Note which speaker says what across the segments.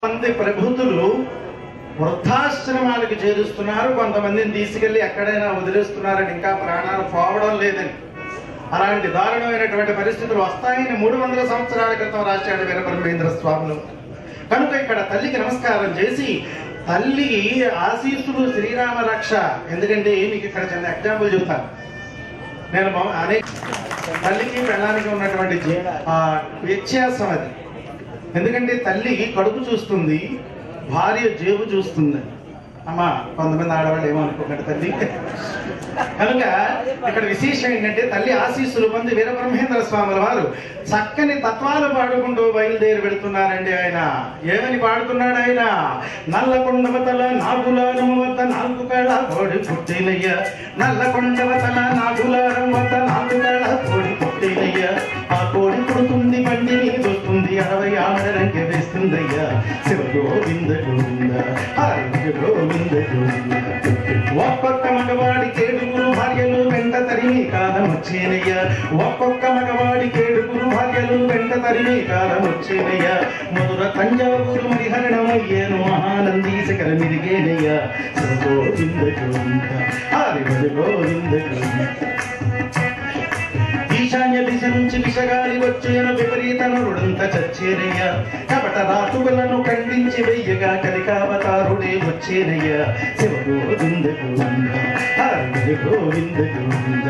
Speaker 1: మంది ప్రభుతులు వృద్ధాశ్రమాలకు చేరుస్తున్నారు కొంతమందిని తీసుకెళ్లి ఎక్కడైనా వదిలేస్తున్నారని ఇంకా ప్రాణాలు పోవడం లేదని అలాంటి దారుణమైనటువంటి పరిస్థితులు వస్తాయని మూడు వందల సంవత్సరాల క్రితం రాశాడు వీరబ్రహ్మేంద్ర స్వాములు కనుక ఇక్కడ తల్లికి నమస్కారం చేసి తల్లి ఆశీస్సులు శ్రీరామ రక్ష ఎందుకంటే మీకు ఇక్కడ చిన్న ఎగ్జాంపుల్ చెబుతాను నేను మొ- అనేక తల్లికి పెళ్ళానికి ఉన్నటువంటి జీ- ఆ వ్యత్యాసం అది ఎందుకంటే తల్లి కడుపు చూస్తుంది భార్య జేబు చూస్తుంది అమ్మా కొంతమంది ఆడవాళ్ళు ఏమనుకోకండి తల్లి కనుక ఇక్కడ విశేషం ఏంటంటే తల్లి ఆశీస్సులు పొంది వీరబ్రహ్మేంద్ర స్వాముల వారు చక్కని తత్వాలు పాడుకుంటూ బయలుదేరి పెడుతున్నారండి ఆయన ఏమని పాడుతున్నాడు ఆయన నల్లకొండవతల నాగులారం వద్ద నాలుగు కళ కోడి పుట్టినయ్య నల్లకొండవతల నాగులారం వద్ద నాలుగు కళ కోడి పుట్టినయ్య ఆ కోడి పుడుతుంది బండి మీద వస్తుంది అరవై ఆమె రంగ వేస్తుందయ్యా శివ గోవింద గోవింద హరి గోవింద గోవింద ఒక్కొక్క మగవాడి కేడుగురు భార్యలు వెంట తరిమి కాలం వచ్చేనయ్యా ఒక్కొక్క మగవాడి కేడుగురు భార్యలు వెంట తరిమి కాలం వచ్చేనయ్యా మధుర తంజావూరు మరిహరణమయ్యేను మహానంది శకర మిరిగేనయ్యా శివ గోవింద గోవింద హరి గోవింద గోవింద ఈశాన్య దిశ నుంచి విషగాలి వచ్చేను విపరీత నరుడంత చచ్చేనయ్య కపట రాతువులను ఖండించి వెయ్యగా కలికావతారుడే వచ్చేనయ్య శివ గోవింద గోవింద హరి గోవింద గోవింద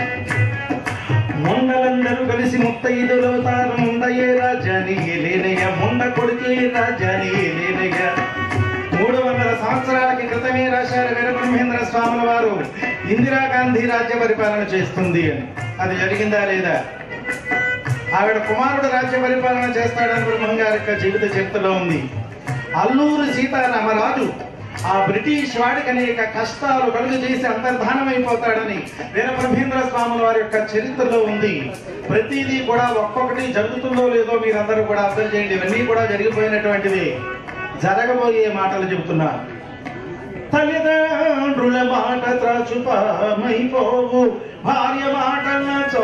Speaker 1: మొన్నలందరూ కలిసి ముత్తైదులవుతారు ముందయ్యే రాజాని లేనయ్య మొన్న కొడుకే రాజాని లేనయ్య మూడు వందల సంవత్సరాలకి క్రితమే రాశారు వీరబ్రహ్మేంద్ర స్వాముల వారు ఇందిరాగాంధీ రాజ్య పరిపాలన చేస్తుంది అని అది జరిగిందా లేదా ఆవిడ కుమారుడు రాజ్య పరిపాలన చేస్తాడని బ్రహ్మం గారి యొక్క జీవిత చరిత్రలో ఉంది అల్లూరు సీతారామరాజు ఆ బ్రిటిష్ వాడికి అనేక కష్టాలు కలుగు చేసి అంతర్ధానమైపోతాడని వీరబ్రహ్మేంద్ర స్వాముల వారి యొక్క చరిత్రలో ఉంది ప్రతిదీ కూడా ఒక్కొక్కటి జరుగుతుందో లేదో మీరందరూ కూడా అర్థం చేయండి ఇవన్నీ కూడా జరిగిపోయినటువంటివి జరగబోయే మాటలు చెబుతున్నారు తల్లిదండ్రుల మాట త్రాచుపామైపోవు భార్య మాటల చో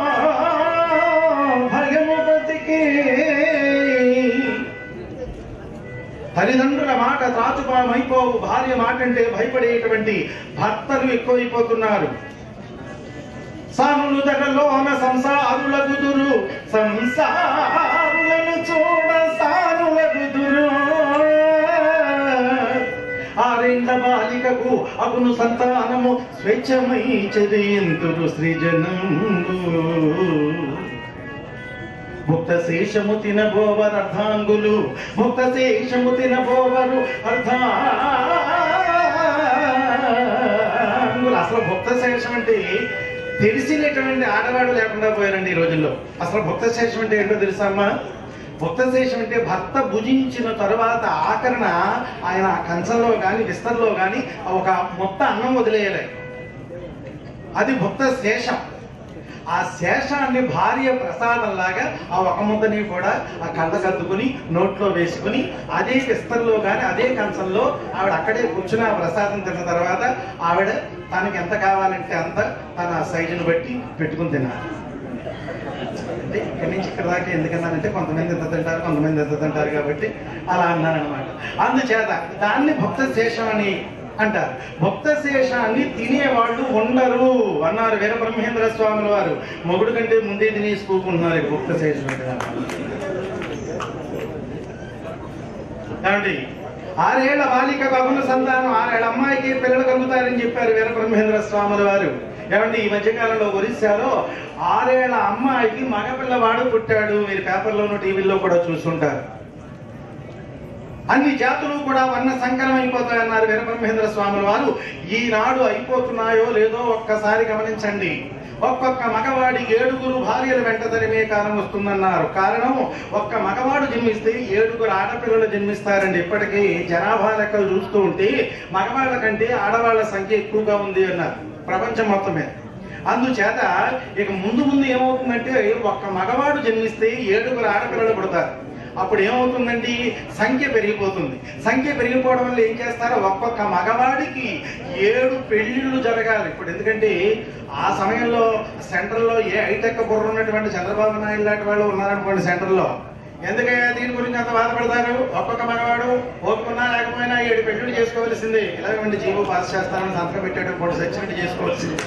Speaker 1: భయము బతికి తల్లిదండ్రుల మాట త్రాచుపామైపోవు భార్య మాట అంటే భయపడేటువంటి భర్తలు ఎక్కువైపోతున్నారు సానులు దగలోన సంసారుల గుదురు సంసారులను చూడ సానుల గుదురు ఆరేండ్ల బాలికకు అగును సంతానము స్వేచ్ఛమై చదియంతురు సృజనంబు ముక్త శేషము తినబోవరు అర్ధాంగులు ముక్త శేషము తినబోవరు అర్ధాంగులు అసలు భక్త శేషం అంటే తెలిసినటువంటి ఆడవాడు లేకుండా పోయారండి ఈ రోజుల్లో అసలు భక్త శేషం అంటే ఏంటో తెలుసా అమ్మా భక్త శేషం అంటే భర్త భుజించిన తర్వాత ఆకరణ ఆయన ఆ కంచంలో కానీ విస్తర్లో కానీ ఒక మొత్త అన్నం వదిలేయలే అది భక్త శేషం ఆ శేషాన్ని భార్య ప్రసాదంలాగా ఆ ఒక ముద్దని కూడా ఆ కళ్ళ కద్దుకుని నోట్లో వేసుకుని అదే విస్తర్లో కానీ అదే కంచంలో ఆవిడ అక్కడే కూర్చుని ఆ ప్రసాదం తిన్న తర్వాత ఆవిడ తనకి ఎంత కావాలంటే అంత తన సైజును బట్టి పెట్టుకుని తినాలి అంటే ఇక్కడి నుంచి ఇక్కడ దాకా ఎందుకన్నానంటే కొంతమంది ఎంత తింటారు కొంతమంది ఎంత తింటారు కాబట్టి అలా అన్నాను అనమాట అందుచేత దాన్ని భక్త శేషం అని అంటారు భక్త శేషాన్ని తినేవాళ్ళు ఉండరు అన్నారు వీరబ్రహ్మేంద్ర స్వాముల వారు మొగుడు కంటే ముందే తినేసి కూకుంటున్నారు ఇక భక్త శేషం అంటే ఏమండి ఆరేళ్ల బాలిక బబుల సంతానం ఆరేళ్ల అమ్మాయికి పిల్లలు కలుగుతారని చెప్పారు వీరబ్రహ్మేంద్ర స్వాముల వారు ఏమండి ఈ మధ్యకాలంలో ఒరిస్సాలో ఆరేళ్ల అమ్మాయికి మగపిల్లవాడు పుట్టాడు మీరు పేపర్లోనూ టీవీలో కూడా చూస్తుంటారు అన్ని జాతులు కూడా వర్ణ సంకరం అయిపోతాయన్నారు వీరబ్రహ్మేంద్ర స్వాముల వారు ఈనాడు అయిపోతున్నాయో లేదో ఒక్కసారి గమనించండి ఒక్కొక్క మగవాడి ఏడుగురు భార్యలు వెంట తరిమే కాలం వస్తుందన్నారు కారణం ఒక్క మగవాడు జన్మిస్తే ఏడుగురు ఆడపిల్లలు జన్మిస్తారండి ఇప్పటికీ జనాభా లెక్కలు చూస్తూ ఉంటే మగవాళ్ళ కంటే ఆడవాళ్ళ సంఖ్య ఎక్కువగా ఉంది అన్నారు ప్రపంచం మొత్తం మీద అందుచేత ఇక ముందు ముందు ఏమవుతుందంటే ఒక్క మగవాడు జన్మిస్తే ఏడుగురు ఆడపిల్లలు పుడతారు అప్పుడు ఏమవుతుందండి సంఖ్య పెరిగిపోతుంది సంఖ్య పెరిగిపోవడం వల్ల ఏం చేస్తారో ఒక్కొక్క మగవాడికి ఏడు పెళ్లిళ్ళు జరగాలి ఇప్పుడు ఎందుకంటే ఆ సమయంలో సెంట్రల్లో ఏ హైటెక్ బుర్ర ఉన్నటువంటి చంద్రబాబు నాయుడు లాంటి వాళ్ళు ఉన్నారనుకోండి సెంట్రల్లో ఎందుకయ్యా దీని గురించి అంత బాధపడతారు ఒక్కొక్క మనవాడు ఓపుకున్నా లేకపోయినా ఏడు పెట్టుడు చేసుకోవాల్సిందే ఇలా ఉండి జీవో పాస్ చేస్తానని సంతకం పెట్టాడు కూడా సెక్షన్ చేసుకోవాల్సింది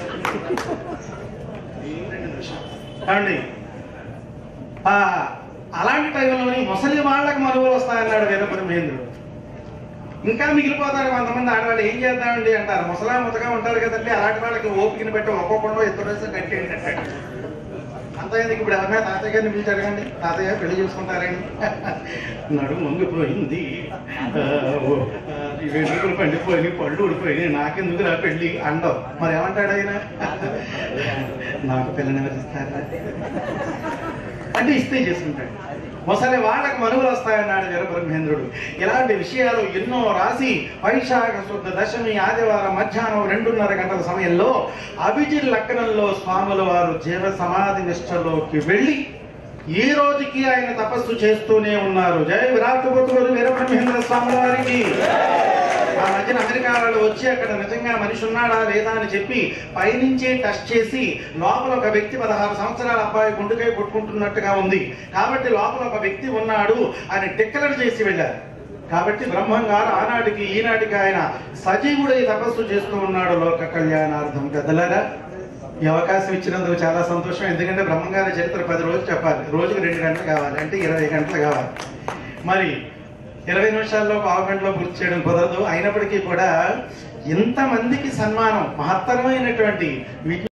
Speaker 1: అండి ఆ, అలాంటి టైంలోని ముసలి వాళ్ళకి మనుగోలు వస్తాయన్నాడు వీరబ్రహ్మేంద్రుడు ఇంకా మిగిలిపోతారు కొంతమంది ఆడవాళ్ళు ఏం చేద్దామండి అంటారు ముసలా ముతగా ఉంటారు కదండి అలాంటి వాళ్ళకి ఓపికని పెట్టి ఒక్కొక్కడో ఇద్దరు వేసి కట్టేయండి అంటాడు అంత ఎందుకు ఇప్పుడు ఎవరైనా తాతయ్య గారిని పిలిచి అడగండి తాతయ్య పెళ్లి చేసుకుంటారని నడు మొంగిపోయింది ఆ, ఓ, ఆ, ఈ వెంట్రుకలు పండిపోయి పళ్ళు ఊడిపోయి నాకెందుకు నా పెళ్లి అండవు మరి ఏమంటాడు ఆయన నాకు పిల్లని ఎవరిస్తారా అంటే ఇస్తే చేసుకుంటాడు ముసలి వాళ్ళకి మనుగులు వస్తాయన్నాడు వీరబ్రహ్మేంద్రుడు ఇలాంటి విషయాలు ఎన్నో రాసి వైశాఖ శుద్ధ దశమి ఆదివారం మధ్యాహ్నం రెండున్నర గంటల సమయంలో అభిజిత్ లగ్నంలో స్వాముల వారు జీవ సమాధి నిష్టలోకి వెళ్ళి ఈ రోజుకి ఆయన తపస్సు చేస్తూనే ఉన్నారు జయ విరాట్ పుత్రుడు వీరబ్రహ్మేంద్ర స్వాముల వారికి ఆ మధ్యన అమెరికా వాళ్ళు వచ్చి అక్కడ నిజంగా మనిషి ఉన్నాడా లేదా అని చెప్పి పైనుంచే టెస్ట్ చేసి లోపల ఒక వ్యక్తి పదహారు సంవత్సరాల అబ్బాయి గుండెకాయ కొట్టుకుంటున్నట్టుగా ఉంది కాబట్టి లోపల ఒక వ్యక్తి ఉన్నాడు అని డిక్లర్ చేసి వెళ్ళారు కాబట్టి బ్రహ్మం గారు ఆనాటికి ఈనాటికి ఆయన సజీవుడై తపస్సు చేస్తూ ఉన్నాడు లోక కళ్యాణార్థం పెద్దలారా ఈ అవకాశం ఇచ్చినందుకు చాలా సంతోషం ఎందుకంటే బ్రహ్మంగారి చరిత్ర పది రోజులు చెప్పాలి రోజుకి రెండు గంటలు కావాలి అంటే ఇరవై గంటలు కావాలి మరి ఇరవై నిమిషాల్లో పావు గంటలో పూర్తి చేయడం కుదరదు అయినప్పటికీ కూడా ఇంతమందికి సన్మానం మహత్తరమైనటువంటి విజ్ఞ